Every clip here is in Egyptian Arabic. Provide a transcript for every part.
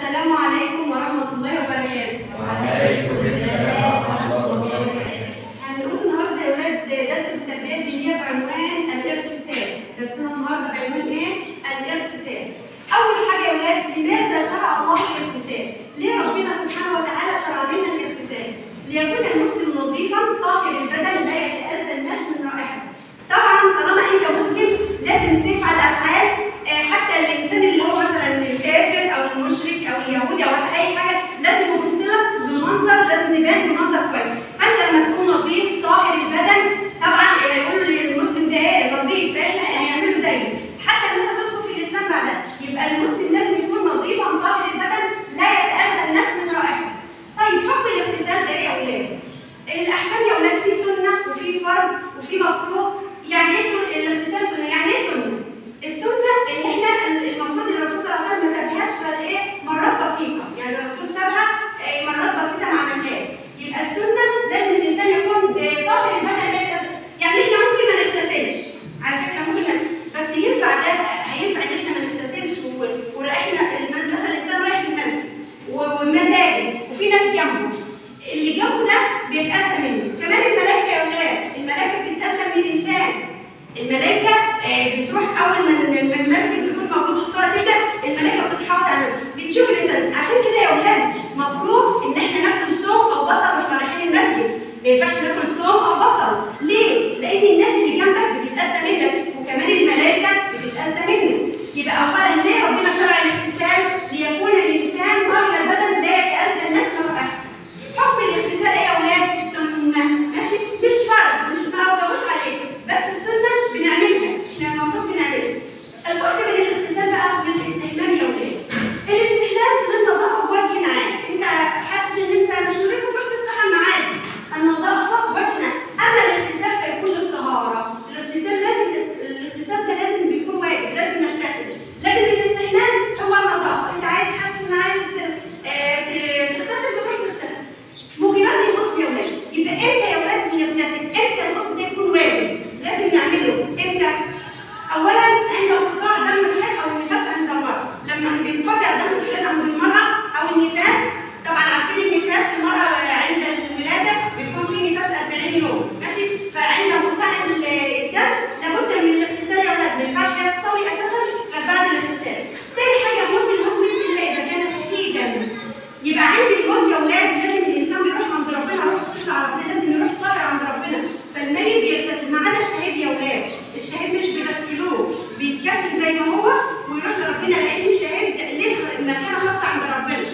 السلام عليكم ورحمة الله وبركاته. وعليكم السلام ورحمة الله وبركاته. هنقول النهارده يا ولاد درس التربية الدينية بعنوان الاغتسال. درسنا النهارده بعنوان ايه؟ الاغتسال. أول حاجة يا ولاد لماذا شرع الله الاغتسال؟ ليه ربنا سبحانه وتعالى شرع لنا الاغتسال؟ ليكون المسلم نظيفا طاهر البدن لا يتأذى الناس من رائحته. طبعا طالما انت مسلم لازم تفعل افعال آه، حتى الانسان اللي هو مثلا الكافر او المشرك او اليهودي او اي حاجه لازم يبص لك بمنظر لازم تبان بمنظر كويس فانت لما تكون نظيف طاهر البدن طبعا هيقولوا للمسلم ده ايه نظيف فاحنا هيعملوا زيه حتى الناس هتدخل في الاسلام بعدها يبقى المسلم لازم يكون نظيفا طاهر البدن لا يتاذى الناس من رائحته طيب حكم الاغتسال ده ايه يا اولاد الاحكام يا اولاد في سنه وفي فرض وفي مكروه يعني ايه سنة- الاغتسال سنه يعني ايه سنه السنه اللي احنا المفروض الرسول صلى الله عليه وسلم ما سابهاش غير ايه مرات بسيطه يعني الرسول سابها إيه مرات بسيطه ما عملهاش يبقى السنه لازم الانسان يكون إيه، طاهر البدن لا يغتسل يعني احنا ممكن ما نغتسلش على فكره ممكن ما- بس ينفع ده هينفع ان احنا ما نغتسلش و- ورايحنا الم- مثلا الانسان رايح المسجد و- والمساجد وفي ناس جنبه اللي جنبه ده بيتأذى منه كمان الملائكة يا ولاد الملائكة بتتأذى من الإنسان الملائكة آه، بتروح أول ما الم- ما المسجد بيكون موجود في الصلاة تبدأ الملائكة بتتحوط على المسجد بتشوف الإنسان عشان كده يا ولاد مكروه إن إحنا ناكل ثوم أو بصل واحنا رايحين المسجد ما ينفعش ناكل ثوم أو بصل ليه؟ لأن الناس اللي جنبك بتتأذى منك وكمان الملائكة بتتأذى منك يبقى أولا ليه ربنا شرع الاغتسال ليكون الإنسان طاهر البدن لا يتأذى الناس من رائحته حكم الاغتسال ايه يا اولاد؟ سنة ماشي؟ مش فرض مش ما اوجبوش عليك بس السنة بنعملها احنا المفروض بنعملها الفرق بين الاغتسال بقى والاستحمام يا اولاد الاستحمام للنظافة بوجه عام انت حاسس ان انت مش نظيف وتروح تستحمى عادي النظافة بوجه عام اما الاغتسال فيكون للطهارة الاغتسال لازم الاغتسال ده لازم بيكون واجب لازم نغتسل لكن الاستحمام هو النظافة انت عايز حاسس ان عايز آه، تغتسل بتروح تغتسل موجبات الغسل يا ولاد يبقى امتى يا ولاد بنغتسل امتى الغسل ده يكون واجب لازم نعمله امتى اولا عند انقطاع دم الحيض او النفاس عند المراه لما بينقطع دم الحيض عند المراه او النفاس طبعا عارفين النفاس المراه عند الولاده بيكون في نفاس 40 يوم ماشي فعند انقطاع ال- الدم لابد من الاغتسال يا ولاد ما ينفعش هي تصلي اساسا غير بعد الاغتسال تاني حاجه موت المسلم الا اذا كان شهيدا يبقى عند الموت يا اولاد لازم الانسان بيروح عند ربنا يروح يطلع ربنا لازم يروح طاهر عند ربنا فالميت بيغتسل ما عدا الشهيد يا اولاد الشهيد مش بيغسلوه بيتكفن زي ما هو ويروح لربنا لان الشهيد ليه مكانه خاصه عند ربنا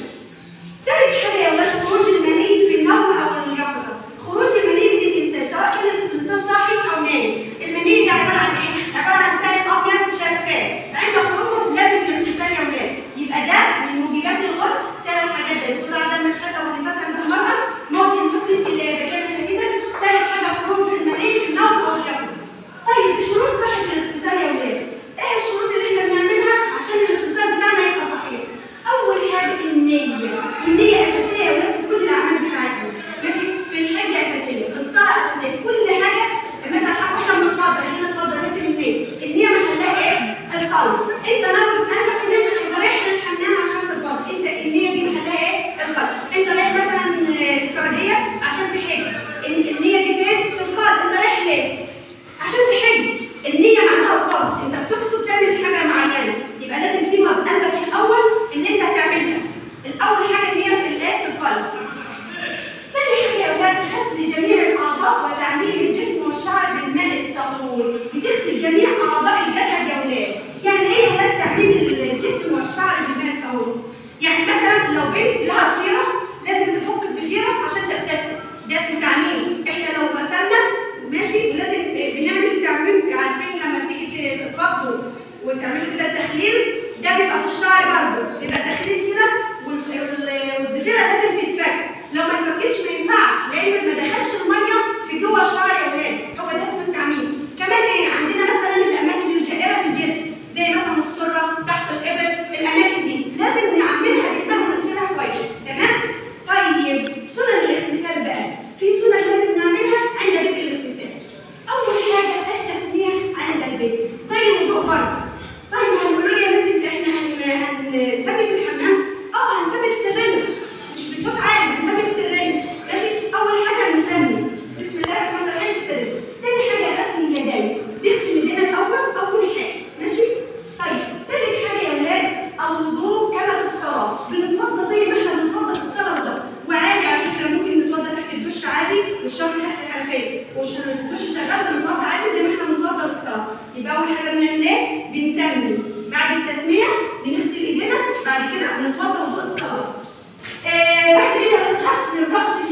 تالت حاجه يا اولاد خروج المني في النوم او اليقظه خروج المني من الانسان سواء كان الانسان صاحي او نايم المني ده عباره عن ايه عباره عن سائل ابيض شفاف عند خروجه لازم الاغتسال يا اولاد يبقى ده من موجبات الغسل ثلاث حاجات ده انقطاع دم الحيض او النفاس عند المراه موت المسلم الا اذا كان شهيدا ثالث حاجه خروج المني في النوم او اليقظه طيب شروط صحه الاغتسال يا اولاد ايه الشروط اللي احنا بنعملها عشان الاغتسال بتاعنا يبقى صحيح اول حاجه النيه النيه اساسيه يا ولاد في كل الاعمال بتاعتنا ماشي في الحج اساسيه في الصلاه اساسيه في كل حاجه مثلا واحنا بنتفضل احنا بنتفضل لازم النيه النيه محلها ايه القلب انت ناوي قلبك ان انت تبقى رايح للحمام عشان تتفضل انت النيه دي محلها ايه القلب انت رايح مثلا السعوديه عشان تحج ال- النيه دي فين في القلب انت رايح ليه عشان تحج النية معناها القصد انت بتقصد تعمل حاجة معينة يبقى لازم تبقى بقلبك الأول إن أنت هتعملها الأول حاجة النية في الآية في القلب ثاني حاجة يا أولاد غسل جميع الأعضاء وتعميم الجسم والشعر بالماء الطهور بتغسل جميع أعضاء الجسد يا أولاد يعني إيه يا أولاد تعميم الجسم والشعر بالماء الطهور يعني مثلا لو بنت لها ضفيرة لازم تفك الضفيرة عشان تغتسل ده اسمه تعميم احنا لو غسلنا ماشي ولازم بنعمل تعميم عارفين لما تيجي تتغطوا وتعملوا كده تخليل ده بيبقى في الشعر برضه بيبقى تخليل كده والف- وال- والضفيره لازم تتفك لو ما اتفكتش ما ينفعش لان ما دخلش الميه في جوه الشعر يا ولاد هو ده اسمه التعميم كمان ايه عندنا مثلا الاماكن الجائره في الجسم زي مثلا السره تحت الابط الاماكن دي لازم نعملها بالماء ونغسلها كويس تمام طيب سنن الاغتسال بقى في سنن لازم نعملها عند بدء الاغتسال اول حاجه التسميح عند البدء زي الوضوء برضه طيب هنقولوا لي يا مس انت احنا هن- هنسمي في الحمام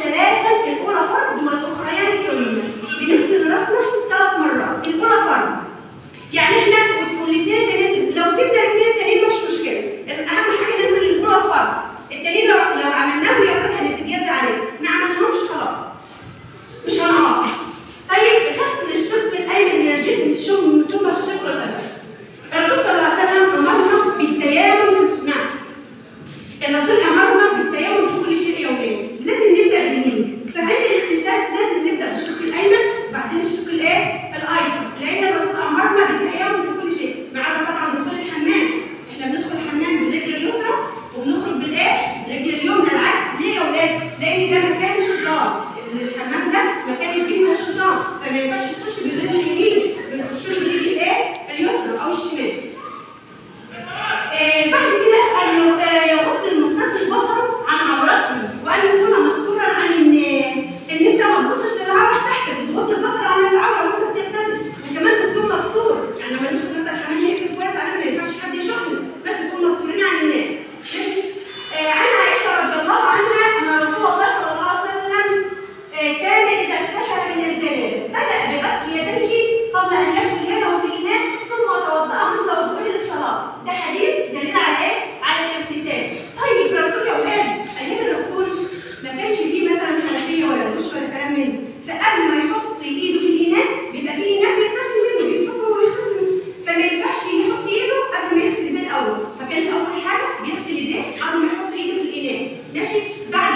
سلاسل الاولى فرد والاخريان سنه بنغسل راسنا ثلاث مرات الاولى فرد يعني احنا والاثنين التانيين لو سيبنا الاثنين التانيين مش مشكله اهم حاجه نعمل الاولى فرد التانيين لو لو عملناهم يا ولاد هنتجازى عليه ما عملناهمش خلاص مش هنعاقب طيب غسل الشق الايمن من الجسم ثم ثم الشق الايسر الرسول صلى الله عليه وسلم امرنا بالتيامن نعم الرسول امرنا بالتيامن في كل شيء يوميا لازم نبدا باليمين فعند الاغتسال لازم نبدا بالشق الايمن وبعدين الشق الايه الايسر لان الرسول امرنا بالتيامن في كل شيء ما عدا طبعا دخول الحمام احنا بندخل الحمام بالرجل اليسرى وبنخرج بالايه بالرجل اليمنى العكس ليه يا اولاد لان ده مكان الشيطان الحمام ده مكان الجن والشيطان فما ينفعش تخش بالرجل اليمين بنخش له بالرجل الايه اليسرى او الشمال آه، بعد كده أن ي- آه، يغض المغتسل بصره عن عورته وأن يكون مستورا عن الناس إن أنت ما تبصش للعورة بتاعتك تغض البصر عن العورة وأنت بتغتسل وكمان تكون مستور يعني لما ندخل مثلا الحمام يقفل كويس علينا ما ينفعش حد يشوفنا بس نكون مستورين عن الناس ماشي آه، عن عائشة رضي الله عنها أن رسول الله صلى الله عليه وسلم آه، كان إذا اغتسل من الجنابة بدأ بغسل يديه قبل أن يدخل يده في الإناء ثم توضأ مثل وضوءه للصلاة ده حديث دليل على إيه؟ على الاغتسال طيب الرسول يا ولاد أيام الرسول ما كانش فيه مثلا حنفية ولا دش ولا كلام من ده فقبل ما يحط إيده في الإناء بيبقى فيه إناء بيغتسل منه بيصبه ويغتسل منه فما ينفعش يحط إيده قبل ما يغسل إيديه الأول فكان أول حاجة بيغسل إيديه قبل ما يحط إيده في الإناء ماشي بعد